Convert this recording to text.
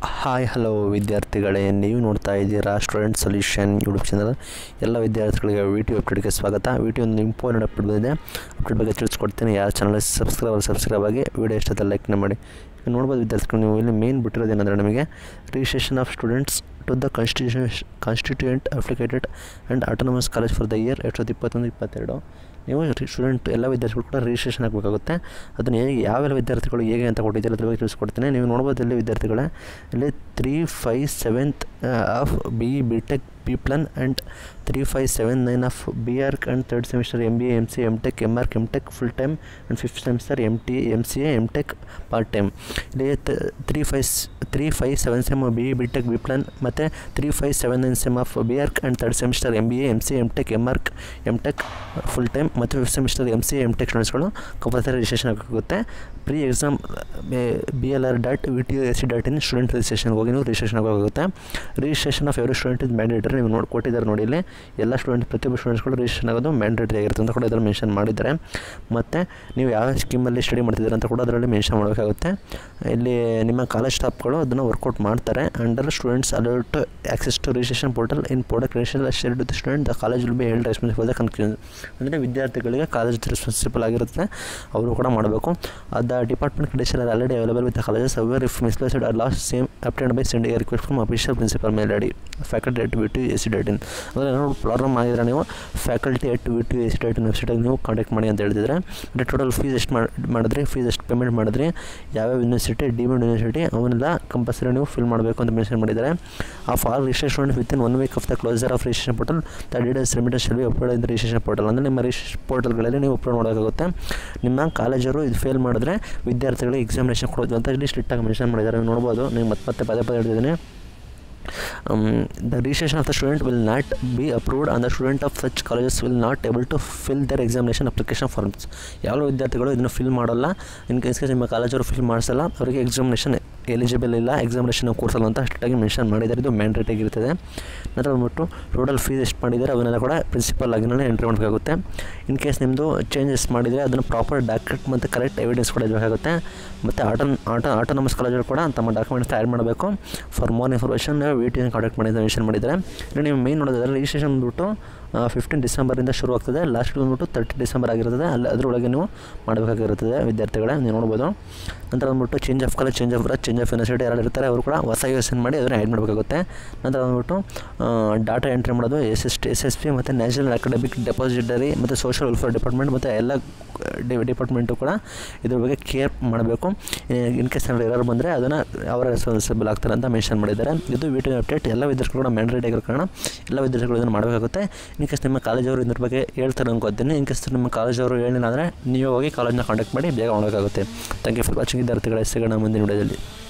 hi hello ವಿದ್ಯಾರ್ಥಿಗಳೇ ನೀವು ನೋಡ್ತಾ ಇದ್ದೀರಾ ಸ್ಟೂಡೆಂಟ್ ಸೊಲ್ಯೂಷನ್ ಯೂಟ್ಯೂಬ್ ಚಾನಲ್ ಎಲ್ಲ ವಿದ್ಯಾರ್ಥಿಗಳಿಗೆ ವಿ ಟಿ ಅಪ್ಡೇಟ್ಗೆ ಸ್ವಾಗತ ವಿ ಟಿ ಒಂದು ಇಂಪಾರ್ಟೆಂಟ್ ಅಪ್ಡೇಟ್ ಬಂದಿದೆ ಅಪ್ಡೇಟ್ ಬಗ್ಗೆ ತಿಳಿಸ್ಕೊಡ್ತೀನಿ ಯಾರು ಚಾನಲ್ ಸಬ್ಸ್ಕ್ರೈಬ್ ಸಬ್ಸ್ಕ್ರೈಬ್ ಆಗಿ ವಿಡಿಯೋ ಇಷ್ಟದ ಲೈಕ್ನ ಮಾಡಿ ಈಗ ನೋಡ್ಬೋದು ವಿದ್ಯಾರ್ಥಿಗಳು ನೀವು ಇಲ್ಲಿ ಮೇನ್ ಬಿಟ್ಟಿರೋದು ಏನಂದರೆ ನಮಗೆ registration of students to the constitution constituent affiliated and autonomous college for the year ಎರಡು ಸಾವಿರದ ಇಪ್ಪತ್ತೊಂದು ಇಪ್ಪತ್ತೆರಡು ನೀವು ಸ್ಟೂಡೆಂಟ್ ಎಲ್ಲ ವಿದ್ಯಾರ್ಥಿಗಳು ಕೂಡ ರಿಜಿಸ್ಟ್ರೇಷನ್ ಆಗಬೇಕಾಗುತ್ತೆ ಅದನ್ನು ಹೇಗೆ ಯಾವೆಲ್ಲ ವಿದ್ಯಾರ್ಥಿಗಳು ಹೇಗೆ ಅಂತ ಕೊಟ್ಟಿದ್ದಾರೆ ಅದ್ರ ಬಗ್ಗೆ ತಿಳಿಸ್ಕೊಡ್ತೀನಿ ನೀವು ನೋಡ್ಬೋದು ಇಲ್ಲಿ ವಿದ್ಯಾರ್ಥಿಗಳೇ ಇಲ್ಲಿ three five seventh of B B tech P plan and three five seven nine of B arch and third semester M B M C M tech M arch M tech full time and fifth semester M T M C A M tech part time ಇಲ್ಲಿ three five three five seven sem B B tech B plan ಮತ್ತು three five seven nine sem of B arch and third semester M B A M C M tech M arch M tech full time ಮತ್ತು fifth semester M C M tech ಸ್ಟೂಡೆಂಟ್ಸ್ಗಳು compulsory registration ಆಗುತ್ತೆ pre exam B L R dot V T S C dot in student ರಿಜಿಸ್ಟ್ರೇಷನ್ಗೆ ಹೋಗಿ ನೀವು registration ಆಗೋಗುತ್ತೆ registration of every student is mandatory ನೀವು ನೋಡಿ ಕೊಟ್ಟಿದ್ದಾರೆ ನೋಡಿ ಇಲ್ಲಿ ಎಲ್ಲ ಸ್ಟೂಡೆಂಟ್ ಪ್ರತಿಯೊಬ್ಬ ಸ್ಟೂಡೆಂಟ್ಸ್ಗಳು ರಿಜಿಸ್ಟ್ರೇಷನ್ ಆಗೋದು ಮ್ಯಾಂಡೇಟರಿ ಆಗಿರುತ್ತೆ ಅಂತ ಕೂಡ ಇದರಲ್ಲಿ ಮೆನ್ಷನ್ ಮಾಡಿದ್ದಾರೆ ಮತ್ತು ನೀವು ಯಾವ ಸ್ಕೀಮಲ್ಲಿ ಸ್ಟಡಿ ಮಾಡ್ತಿದ್ದೀರ ಅಂತ ಕೂಡ ಅದರಲ್ಲಿ ಮೆನ್ಷನ್ ಮಾಡಬೇಕಾಗುತ್ತೆ ಇಲ್ಲಿ ನಿಮ್ಮ ಕಾಲೇಜ್ ಸ್ಟಾಫ್ಗಳು ಅದನ್ನು ವರ್ಕೌಟ್ ಮಾಡ್ತಾರೆ under students alert access to registration portal in product registration share the student the college will be held responsible the confusion ಅಂದರೆ ವಿದ್ಯಾರ್ಥಿಗಳಿಗೆ ಕಾಲೇಜ್ ರೆಸ್ಪಾನ್ಸಿಬಲ್ ಆಗಿರುತ್ತೆ ಅವರು ಕೂಡ ಮಾಡಬೇಕು the department condition are already available with the colleges our if misplaced or lost same obtained by send a request from official principal mail I D faculty at V T S C dot in ಅಂದರೆ ಏನೋ problem ಆಗಿದ್ರೆ ನೀವು faculty at V T S C dot in ವೆಬ್ಸೈಟಿಗೆ ನೀವು contact ಮಾಡಿ ಅಂತ ಹೇಳ್ತಿದ್ರೆ ಅಂದರೆ ಟೋಟಲ್ ಫೀಸ್ ಎಷ್ಟು ಮಾಡಿದ್ರಿ ಫೀಸ್ ಎಷ್ಟು ಪೇಮೆಂಟ್ ಮಾಡಿದ್ರಿ ಯಾವ್ಯಾವ ಯೂನಿವರ್ಸಿಟಿ ಡಿಮ್ಯಾಂಡ್ ಯೂನಿವರ್ಸಿಟಿ ಅವನ್ನೆಲ್ಲ ಕಂಪಲ್ಸರಿ ನೀವು ಫಿಲ್ ಮಾಡಬೇಕು ಅಂತ ಮೆನ್ಷನ್ ಮಾಡಿದ್ದಾರೆ ಆ for registration within one week of the closure of registration portal the details remittance shall be upload in registration portal ಅಂದರೆ ನಿಮ್ಮ ರಿಜಿಸ್ಟ್ರೇಷನ್ ಪೋರ್ಟಲ್ಗಳಲ್ಲಿ ನೀವು ಅಪ್ಲೋಡ್ ಮಾಡಬೇಕಾಗುತ್ತೆ ನಿಮ್ಮ ಕಾಲೇಜರು ಇದು ಫೇಲ್ ಮಾಡಿದ್ರೆ ವಿದ್ಯಾರ್ಥಿಗಳಿಗೆ ಎಕ್ಸಾಮಿನೇಷನ್ ಕೊಡೋದು ಅಂತ ಇಲ್ಲಿ ಸ್ಟ್ರಿಕ್ಟಾಗಿ ಮೆನ್ಷನ್ ಮಾಡಿದ್ದಾರೆ ನೀವು ನೋಡ್ಬೋದು ನೀವು ಮತ್ತೆ ಮತ್ತೆ ಪದೇ ಪದೇ ಹೇಳ್ತಿದ್ದೀನಿ the registration of the student will not be approved and the student of such colleges will not able to fill their examination application forms ಯಾವ ವಿದ್ಯಾರ್ಥಿಗಳು ಇದನ್ನು ಫಿಲ್ ಮಾಡಲ್ಲ ಇನ್ ಕೇಸ್ ನಿಮ್ಮ ಕಾಲೇಜವರು ಫಿಲ್ ಮಾಡಿಸಲ್ಲ ಅವರಿಗೆ ಎಕ್ಸಾಮಿನೇಷನ್ ಎಲಿಜಿಬಲ್ ಇಲ್ಲ ಎಕ್ಸಾಮಿನೇಷನ್ ಕೂರಿಸಲ್ಲ ಅಂತ ಸ್ಟ್ರಿಕ್ಟಾಗಿ ಮೆನ್ಷನ್ ಮಾಡಿದ್ದಾರೆ ಇದು ಮ್ಯಾಂಡೇಟ್ ಆಗಿರ್ತದೆ ನಂತರ ಬಂದ್ಬಿಟ್ಟು ಟೋಟಲ್ ಫೀಸ್ ಎಷ್ಟು ಮಾಡಿದ್ದಾರೆ ಅವನ್ನೆಲ್ಲ ಕೂಡ ಪ್ರಿನ್ಸಿಪಲ್ ಆಗಿನೇ ಎಂಟ್ರಿ ಮಾಡಬೇಕಾಗುತ್ತೆ ಇನ್ ಕೇಸ್ ನಿಮ್ಮದು ಚೇಂಜಸ್ ಮಾಡಿದರೆ ಅದನ್ನು ಪ್ರಾಪರ್ ಡಾಕ್ಯುಮೆಂಟ್ ಮತ್ತು ಕರೆಕ್ಟ್ ಎವಿಡೆನ್ಸ್ ಕೂಡ ಇರಬೇಕಾಗುತ್ತೆ ಮತ್ತು ಆಟೋ ಆಟೋ ಆಟೋನಮಸ್ ಕಾಲೇಜರು ಕೂಡ ತಮ್ಮ ಡಾಕ್ಯುಮೆಂಟ್ಸ್ ಆ್ಯಡ್ ಮಾಡಬೇಕು for more information V T contact ಮಾಡಿ ಅಂತ ಮೆನ್ಷನ್ ಮಾಡಿದ್ದಾರೆ ಇನ್ನು ನೀವು ಮೇನ್ ನೋಡೋದಾದ್ರೆ ರಿಜಿಸ್ಟ್ರೇಷನ್ ಬಂದ್ಬಿಟ್ಟು ಫಿಫ್ಟೀನ್ ಡಿಸೆಂಬರಿಂದ ಶುರು ಆಗ್ತದೆ ಲಾಸ್ಟ್ ಬಂದ್ಬಿಟ್ಟು ತರ್ಟಿ ಡಿಸೆಂಬರ್ ಆಗಿರ್ತದೆ ಅಲ್ಲಿ ಅದರೊಳಗೆ ನೀವು ಮಾಡಬೇಕಾಗಿರುತ್ತದೆ ವಿದ್ಯಾರ್ಥಿಗಳೇ ನೀವು ನೋಡ್ಬೋದು ನಂತರ ಬಂದ್ಬಿಟ್ಟು change of college change of branch change of university ಯಾರು ಇರ್ತಾರೆ ಅವರು ಕೂಡ ಹೊಸ ಯೋಚನೆ ಮಾಡಿ ಅದನ್ನು ಆ್ಯಡ್ ಮಾಡಬೇಕಾಗುತ್ತೆ ನಂತರ ಬಂದ್ಬಿಟ್ಟು ಡಾಟಾ ಎಂಟ್ರಿ ಮಾಡೋದು S S T S S P ಮತ್ತು ನ್ಯಾಷನಲ್ ಅಕಾಡೆಮಿಕ್ ಡೆಪಾಸಿಟರಿ ಮತ್ತು ಸೋಷಿಯಲ್ ವೆಲ್ಫೇರ್ ಡಿಪಾರ್ಟ್ಮೆಂಟ್ ಮತ್ತು ಎಲ್ಲ ಡಿಪಾರ್ಟ್ಮೆಂಟು ಕೂಡ ಇದ್ರ ಬಗ್ಗೆ ಕೇರ್ ಮಾಡಬೇಕು ಇನ್ ಕೇಸ್ ಏನಾದ್ರು ಎರರ್ ಬಂದರೆ ಅದನ್ನು ಅವರ ರೆಸ್ಪಾನ್ಸಿಬಲ್ ಆಗ್ತಾರೆ ಅಂತ ಮೆನ್ಷನ್ ಮಾಡಿದ್ದಾರೆ ಇದು ವಿಡಿಯೋ ಅಪ್ಡೇಟ್ ಎಲ್ಲ ವಿದ್ಯಾರ್ಥಿಗಳು ಕೂಡ ಮ್ಯಾಂಡೇಟ್ ಆಗಿರೋ ಕಾರಣ ಎಲ್ಲ ವಿದ್ಯಾರ್ಥಿಗಳು ಇದನ್ನು ಮಾಡಬೇಕಾಗುತ್ತೆ ಇನ್ ಕೇಸ್ ನಿಮ್ಮ ಕಾಲೇಜವರು ಇದ್ರ ಬಗ್ಗೆ ಹೇಳ್ತಾರೆ ಅನ್ಕೋತೀನಿ ಇನ್ ಕೇಸ್ ನಿಮ್ಮ ಕಾಲೇಜವರು ಹೇಳಿಲ್ಲ ಅಂದರೆ ನೀವು ಹೋಗಿ ಕಾಲೇಜ್ನ ಕಾಂಟ್ಯಾಕ್ಟ್ ಮಾಡಿ ಬೇಗ ಮಾಡಬೇಕಾಗುತ್ತೆ ಥ್ಯಾಂಕ್ ಯು ಫಾರ್ ವಾಚಿಂಗ್ ವಿದ್ಯಾರ್ಥಿಗಳ ಸಿಗೋಣ ಮುಂದಿನ ವಿಡಿಯೋದಲ್ಲಿ